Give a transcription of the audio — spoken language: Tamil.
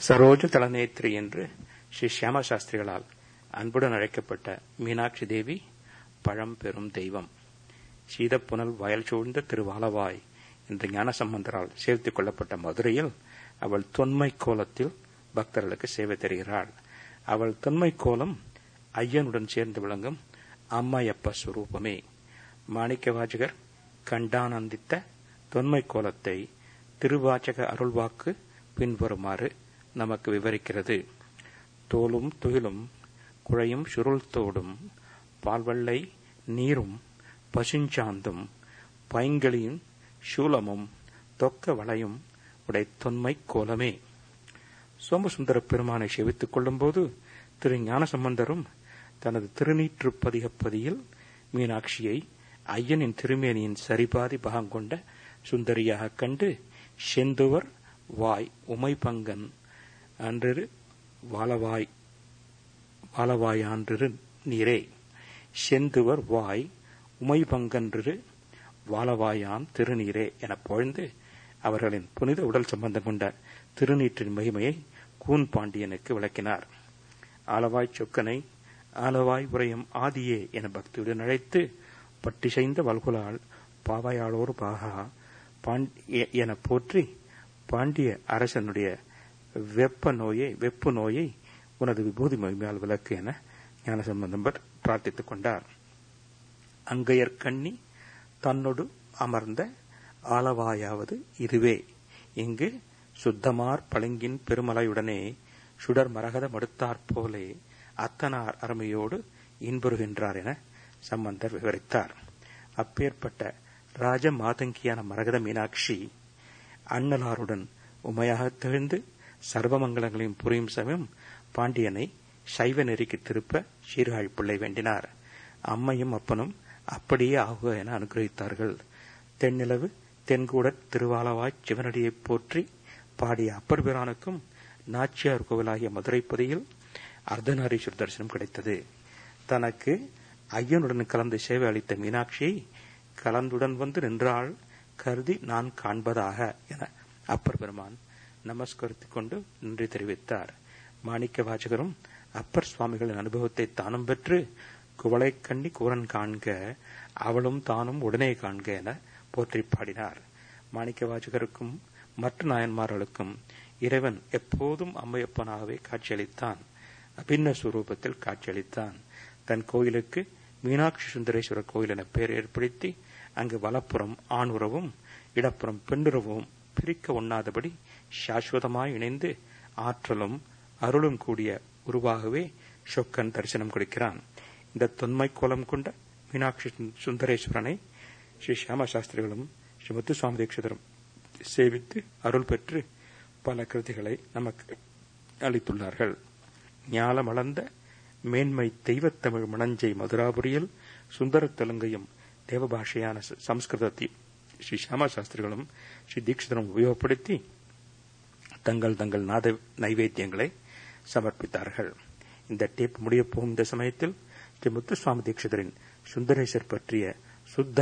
சரோஜ தளநேத்ரி என்று ஸ்ரீ சியாம சாஸ்திரிகளால் அன்புடன் அழைக்கப்பட்ட மீனாட்சி தேவி பழம்பெரும் தெய்வம் சீதப்புனல் வயல் சூழ்ந்த திருவாலவாய் என்று ஞானசம்பந்தரால் சேர்த்துக் கொள்ளப்பட்ட மதுரையில் அவள் தொன்மை கோலத்தில் பக்தர்களுக்கு சேவை தருகிறாள் அவள் தொன்மை கோலம் ஐயனுடன் சேர்ந்து விளங்கும் அம்மையப்ப சுரூபமே மாணிக்க வாஜகர் கண்டானந்தித்த தொன்மை கோலத்தை திருவாச்சக அருள்வாக்கு பின்வருமாறு நமக்கு விவரிக்கிறது தோலும் துகிலும் குழையும் சுருள் தோடும் பால்வெள்ளை நீரும் பசுஞ்சாந்தும் பைங்களின் சூலமும் தொக்க வளையும் உடை தொன்மை கோலமே சோமசுந்தர பெருமானை செவித்துக் கொள்ளும்போது திரு ஞானசம்பந்தரும் தனது திருநீற்றுப்பதிகப்பதியில் மீனாட்சியை ஐயனின் திருமேனியின் சரிபாதி பாகங்கொண்ட சுந்தரியாக கண்டு செந்துவர் வாய் உமைபங்கன் அன்று வாழவாய் வாழவாயான்று நீரே செந்துவர் வாய் உமைபங்கன்று வாழவாயான் திருநீரே எனப் பொழுந்து அவர்களின் புனித உடல் சம்பந்தம் கொண்ட திருநீற்றின் மகிமையை கூன் பாண்டியனுக்கு விளக்கினார் ஆலவாய் சொக்கனை ஆலவாய் உரையும் ஆதியே என பக்தியுடன் அழைத்து பட்டிசைந்த வல்குலால் பாவையாளோர் பாகா என போற்றி பாண்டிய அரசனுடைய வெப்ப நோயை வெப்பு நோயை உனது விபூதி மகிமையால் விளக்கு என ஞானசம்பந்தம்பர் பிரார்த்தித்துக் கொண்டார் அங்கையர் கண்ணி தன்னொடு அமர்ந்த ஆலவாயாவது இதுவே இங்கு சுத்தமார் பளிங்கின் பெருமலையுடனே சுடர் மரகத மடுத்தாற் போலே அத்தனார் அருமையோடு இன்புறுகின்றார் என சம்பந்தர் விவரித்தார் அப்பேற்பட்ட ராஜ மாதங்கியான மரகத மீனாட்சி அண்ணலாருடன் உமையாக திகழ்ந்து சர்வமங்கலங்களையும் புரியும் சமயம் பாண்டியனை சைவ நெறிக்கு திருப்ப சீர்காழி பிள்ளை வேண்டினார் அம்மையும் அப்பனும் அப்படியே ஆகுக என அனுகிரகித்தார்கள் தென்னிலவு தென்கூட திருவாலவாய் சிவனடியைப் போற்றி பாடிய அப்பர் பிரானுக்கும் நாச்சியார் கோவிலாகிய மதுரைப்பதியில் அர்த்தநாரீஸ்வரர் தரிசனம் கிடைத்தது தனக்கு ஐயனுடன் கலந்து சேவை அளித்த மீனாட்சியை கலந்துடன் வந்து நின்றாள் கருதி நான் காண்பதாக என அப்பர் பெருமான் நமஸ்கரித்துக் கொண்டு நன்றி தெரிவித்தார் மாணிக்க வாசகரும் அப்பர் சுவாமிகளின் அனுபவத்தை தானும் பெற்று குவளை கண்ணி கூரன் காண்க அவளும் தானும் உடனே காண்க என போற்றி பாடினார் மாணிக்க வாசகருக்கும் மற்ற நாயன்மார்களுக்கும் இறைவன் எப்போதும் அம்மையப்பனாகவே காட்சியளித்தான் அபின்ன சுரூபத்தில் காட்சியளித்தான் தன் கோயிலுக்கு மீனாட்சி சுந்தரேஸ்வரர் கோயில் என பெயர் ஏற்படுத்தி அங்கு வலப்புறம் ஆண் உறவும் இடப்புறம் பெண்ணுறவும் பிரிக்க ஒண்ணாதபடி சாஸ்வதமாய் இணைந்து ஆற்றலும் அருளும் கூடிய உருவாகவே சொக்கன் தரிசனம் கொடுக்கிறான் இந்த தொன்மை கோலம் கொண்ட மீனாட்சி சுந்தரேஸ்வரனை ஸ்ரீ சியாம சாஸ்திரிகளும் ஸ்ரீ முத்துசுவாமி தீட்சிதரும் சேவித்து அருள் பெற்று பல கிருதிகளை நமக்கு அளித்துள்ளார்கள் ஞாலம் அளந்த மேன்மை தெய்வத்தமிழ் மணஞ்சை மதுராபுரியில் சுந்தர தெலுங்கையும் தேவபாஷையான சம்ஸ்கிருதத்தை ஸ்ரீ சியாமா சாஸ்திரிகளும் ஸ்ரீ தீட்சிதரும் உபயோகப்படுத்தி தங்கள் தங்கள் நாத நைவேத்தியங்களை சமர்ப்பித்தார்கள் இந்த டேப் முடியப் போகும் இந்த சமயத்தில் ஸ்ரீ முத்துசுவாமி தீட்சிதரின் சுந்தரேசர் பற்றிய சுத்த